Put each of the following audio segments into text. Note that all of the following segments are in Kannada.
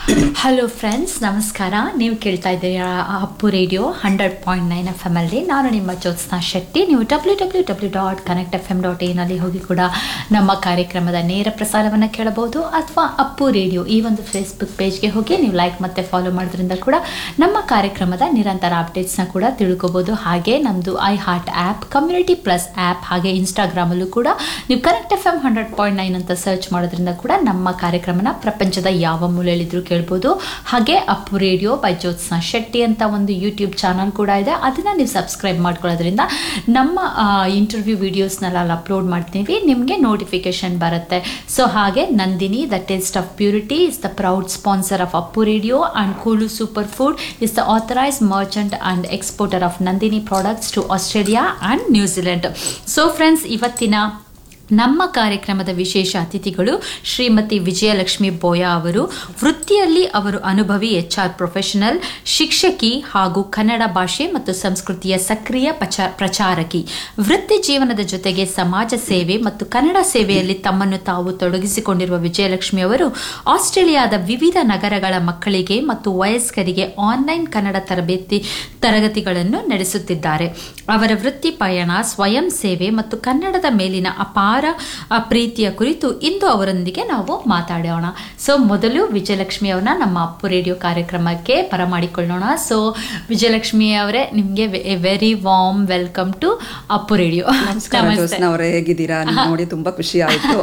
ಹಲೋ ಫ್ರೆಂಡ್ಸ್ ನಮಸ್ಕಾರ ನೀವು ಕೇಳ್ತಾ ಇದ್ದೀರಾ Appu radio hundred point nine F M ಅಲ್ಲಿ ನಾನು ನಿಮ್ಮ ಜ್ಯೋತ್ಸ್ನಾ ಶೆಟ್ಟಿ ನೀವು W W W dot connect F M dot ಇನಲ್ಲಿ ಹೋಗಿ ಕೂಡ ನಮ್ಮ ಕಾರ್ಯಕ್ರಮದ ನೇರ ಪ್ರಸಾರವನ್ನು ಕೇಳಬಹುದು ಅಥವಾ ಅಪ್ಪು ರೇಡಿಯೋ ಈ ಒಂದು ಫೇಸ್ಬುಕ್ ಪೇಜ್ಗೆ ಹೋಗಿ ನೀವು ಲೈಕ್ ಮತ್ತು ಫಾಲೋ ಮಾಡೋದ್ರಿಂದ ಕೂಡ ನಮ್ಮ ಕಾರ್ಯಕ್ರಮದ ನಿರಂತರ ಅಪ್ಡೇಟ್ಸ್ನ ಕೂಡ ತಿಳ್ಕೊಬೋದು ಹಾಗೆ ನಮ್ಮದು I heart app community plus app ಹಾಗೆ ಇನ್ಸ್ಟಾಗ್ರಾಮಲ್ಲೂ ಕೂಡ ನೀವು connect F M hundred point nine ಅಂತ ಸರ್ಚ್ ಮಾಡೋದ್ರಿಂದ ಕೂಡ ನಮ್ಮ ಕಾರ್ಯಕ್ರಮನ ಪ್ರಪಂಚದ ಯಾವ ಮೂಲೆಯಲ್ಲಿದ್ದರೂ ಕೇಳ್ಬೋದು ಹಾಗೆ ಅಪ್ಪು ರೇಡಿಯೋ ಬೈ ಜ್ಯೋತ್ಸ್ನಾ ಶೆಟ್ಟಿ ಅಂತ ಒಂದು ಯೂಟ್ಯೂಬ್ ಚಾನಲ್ ಕೂಡ ಇದೆ ಅದನ್ನು ನೀವು ಸಬ್ಸ್ಕ್ರೈಬ್ ಮಾಡ್ಕೊಳ್ಳೋದ್ರಿಂದ ನಮ್ಮ ಇಂಟರ್ವ್ಯೂ ವೀಡಿಯೋಸ್ನೆಲ್ಲ ಅಲ್ಲಿ ಅಪ್ಲೋಡ್ ಮಾಡ್ತೀವಿ ನಿಮಗೆ ನೋಟಿಫಿಕೇಶನ್ ಬರುತ್ತೆ ಸೊ ಹಾಗೆ Nandini the taste of purity is the proud sponsor of Appu radio and cool super food is the authorised merchant and exporter of Nandini products to Australia and New Zealand so friends ಇವತ್ತಿನ ನಮ್ಮ ಕಾರ್ಯಕ್ರಮದ ವಿಶೇಷ ಅತಿಥಿಗಳು ಶ್ರೀಮತಿ ವಿಜಯಲಕ್ಷ್ಮಿ ಬೋಯ ಅವರು ವೃತ್ತಿಯಲ್ಲಿ ಅವರು ಅನುಭವಿ ಎಚ್ ಆರ್ ಪ್ರೊಫೆಷನಲ್ ಶಿಕ್ಷಕಿ ಹಾಗೂ ಕನ್ನಡ ಭಾಷೆ ಮತ್ತು ಸಂಸ್ಕೃತಿಯ ಸಕ್ರಿಯ ಪಚ ಪ್ರಚಾರಕಿ ವೃತ್ತಿ ಜೀವನದ ಜೊತೆಗೆ ಸಮಾಜ ಸೇವೆ ಮತ್ತು ಕನ್ನಡ ಸೇವೆಯಲ್ಲಿ ತಮ್ಮನ್ನು ತಾವು ತೊಡಗಿಸಿಕೊಂಡಿರುವ ವಿಜಯಲಕ್ಷ್ಮಿ ಅವರು ಆಸ್ಟ್ರೇಲಿಯಾದ ವಿವಿಧ ನಗರಗಳ ಮಕ್ಕಳಿಗೆ ಮತ್ತು ವಯಸ್ಕರಿಗೆ ಆನ್ಲೈನ್ ಕನ್ನಡ ತರಬೇತಿ ತರಗತಿಗಳನ್ನು ನಡೆಸುತ್ತಿದ್ದಾರೆ ಅವರ ವೃತ್ತಿ ಪಯಣ ಸ್ವಯಂ ಸೇವೆ ಮತ್ತು ಕನ್ನಡದ ಮೇಲಿನ ಅಪಾರ ಆ, ಪ್ರೀತಿಯ ಕುರಿತು ಇಂದು ಅವರೊಂದಿಗೆ ನಾವು ಮಾತಾಡೋಣ ಸೊ ಮೊದಲು ವಿಜಯಲಕ್ಷ್ಮಿ ಅವ್ರನ್ನ ನಮ್ಮ ಅಪ್ಪು ರೇಡಿಯೋ ಕಾರ್ಯಕ್ರಮಕ್ಕೆ ಬರಮಾಡಿಕೊಳ್ಳೋಣ ಸೊ ವಿಜಯಲಕ್ಷ್ಮಿ ಅವರೇ ನಿಮಗೆ very warm welcome to Appu radio ನಮಸ್ಕಾರ ಜ್ಯೋತ್ಸ್ನಾ ಅವರೇ ಹೇಗಿದ್ದೀರಾ ನಿಮ್ಗ್ ನೋಡಿ ತುಂಬಾ ಖುಷಿ ಆಯ್ತು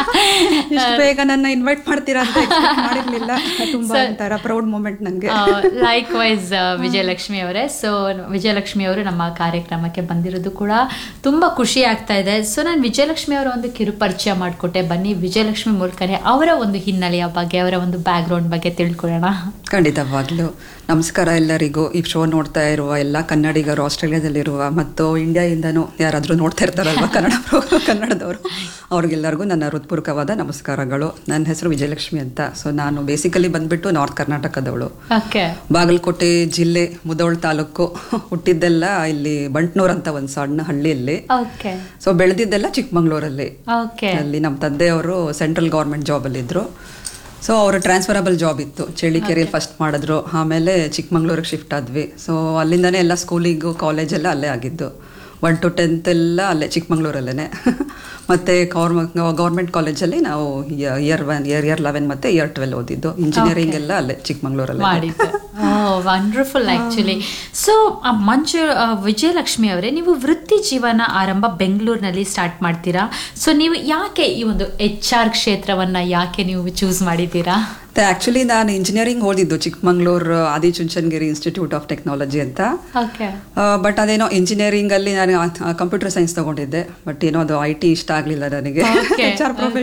ಇಷ್ಟು ಬೇಗ ನನ್ನ ಇನ್ವೈಟ್ ಮಾಡ್ತೀರಾ ಅಂತ expect ಮಾಡಿರ್ಲಿಲ್ಲ ತುಂಬಾ ಒಂಥರ ಪ್ರೌಡ್ ಮೂಮೆಂಟ್ ನಂಗೆ ಲೈಕ್ ವೈಸ್ ವಿಜಯಲಕ್ಷ್ಮಿ ಅವರೇ ಸೊ ವಿಜಯಲಕ್ಷ್ಮಿ ಅವರು ನಮ್ಮ ಕಾರ್ಯಕ್ರಮಕ್ಕೆ ಬಂದಿರೋದು ಕೂಡ ತುಂಬ ಖುಷಿ ಆಗ್ತಾ ಇದೆ ಸೊ ನಾನು ವಿಜಯಲಕ್ಷ್ಮಿ ಅವರ ಒಂದು ಕಿರು ಪರಿಚಯ ಮಾಡಿಕೊಟ್ಟೆ ಬನ್ನಿ ವಿಜಯಲಕ್ಷ್ಮಿ ಮೂಲಕನೇ ಅವರ ಒಂದು ಹಿನ್ನೆಲೆಯ ಬಗ್ಗೆ ಅವರ ಒಂದು ಬ್ಯಾಕ್ಗ್ರೌಂಡ್ ಬಗ್ಗೆ ತಿಳ್ಕೊಳ್ಳೋಣ ಖಂಡಿತವಾಗ್ಲು ನಮಸ್ಕಾರ ಎಲ್ಲರಿಗೂ ಈ ಶೋ ನೋಡ್ತಾ ಇರುವ ಎಲ್ಲ ಕನ್ನಡಿಗರು ಆಸ್ಟ್ರೇಲಿಯಾದಲ್ಲಿರುವ ಮತ್ತು ಇಂಡಿಯಾಯಿಂದನೂ ಯಾರಾದರೂ ನೋಡ್ತಾ ಇರ್ತಾರಲ್ವ ಕನ್ನಡ ಕನ್ನಡದವರು ಅವ್ರಿಗೆಲ್ಲರಿಗೂ ನನ್ನ ಹೃತ್ಪೂರ್ವಕವಾದ ನಮಸ್ಕಾರಗಳು ನನ್ನ ಹೆಸರು ವಿಜಯಲಕ್ಷ್ಮಿ ಅಂತ ಸೊ ನಾನು ಬೇಸಿಕಲಿ ಬಂದ್ಬಿಟ್ಟು ನಾರ್ತ್ ಕರ್ನಾಟಕದವಳು ಓಕೆ ಬಾಗಲಕೋಟೆ ಜಿಲ್ಲೆ ಮುದೋಳ್ ತಾಲೂಕು ಹುಟ್ಟಿದ್ದೆಲ್ಲ ಇಲ್ಲಿ ಬಂಟ್ನೂರ್ ಅಂತ ಒಂದು ಸಣ್ಣ ಹಳ್ಳಿಯಲ್ಲಿ ಓಕೆ ಸೊ ಬೆಳೆದಿದ್ದೆಲ್ಲ ಚಿಕ್ಕಮಂಗ್ಳೂರಲ್ಲಿ ಓಕೆ ಅಲ್ಲಿ ನಮ್ಮ ತಂದೆಯವರು ಸೆಂಟ್ರಲ್ ಗೌರ್ಮೆಂಟ್ ಜಾಬಲ್ಲಿ ಇದ್ರು ಸೊ ಅವರು ಟ್ರಾನ್ಸ್ಫರಬಲ್ ಜಾಬ್ ಇತ್ತು ಚಳಿಕೆರೆಯಲ್ಲಿ ಫಸ್ಟ್ ಮಾಡಿದ್ರು ಆಮೇಲೆ ಚಿಕ್ಕಮಂಗ್ಳೂರಿಗೆ ಶಿಫ್ಟ್ ಆದ್ವಿ ಸೊ ಅಲ್ಲಿಂದನೇ ಎಲ್ಲ ಸ್ಕೂಲಿಗೂ ಕಾಲೇಜ್ ಎಲ್ಲ ಅಲ್ಲೇ ಆಗಿದ್ದು ಒನ್ ಟು ಟೆಂತ್ ಎಲ್ಲ ಅಲ್ಲೇ ಚಿಕ್ಕಮಂಗ್ಳೂರಲ್ಲೇ ಮತ್ತು ಗೌರ್ಮೆಂಟ್ ಕಾಲೇಜಲ್ಲಿ ನಾವು year one year year eleven ಮತ್ತು ಇಯರ್ ಟ್ವೆಲ್ ಓದಿದ್ದು ಇಂಜಿನಿಯರಿಂಗ್ ಎಲ್ಲ ಅಲ್ಲೇ ಚಿಕ್ಕಮಂಗ್ಳೂರಲ್ಲೇ ಮಾಡಿದ್ದೆ ವಂಡರ್ಫುಲ್ ಆಕ್ಚುಲಿ ಸೊ ಮಂಜು ಆ, ವಿಜಯಲಕ್ಷ್ಮಿ ಅವರೇ ನೀವು ವೃತ್ತಿ ಜೀವನ ಆರಂಭ ಬೆಂಗಳೂರಿನಲ್ಲಿ ಸ್ಟಾರ್ಟ್ ಮಾಡ್ತೀರಾ ಸೊ ನೀವು ಯಾಕೆ ಈ ಒಂದು ಎಚ್ ಆರ್ ಕ್ಷೇತ್ರವನ್ನ ಯಾಕೆ ನೀವು ಚೂಸ್ ಮಾಡಿದ್ದೀರಾ ಆ್ಯಕ್ಚುಲಿ ನಾನು ಇಂಜಿನಿಯರಿಂಗ್ ಓದಿದ್ದು Chikmagalur Adichunchanagiri institute of technology ಅಂತ ಓಕೆ ಬಟ್ ಅದೇನೋ ಇಂಜಿನಿಯರಿಂಗ್ ಅಲ್ಲಿ ನಾನು ಕಂಪ್ಯೂಟರ್ ಸೈನ್ಸ್ ತಗೊಂಡಿದ್ದೆ ಬಟ್ ಏನೋ ಅದು ಐ ಟಿ ಇಷ್ಟ ಆಗಲಿಲ್ಲ ನನಗೆ Okay, ಎಚ್ ಆರ್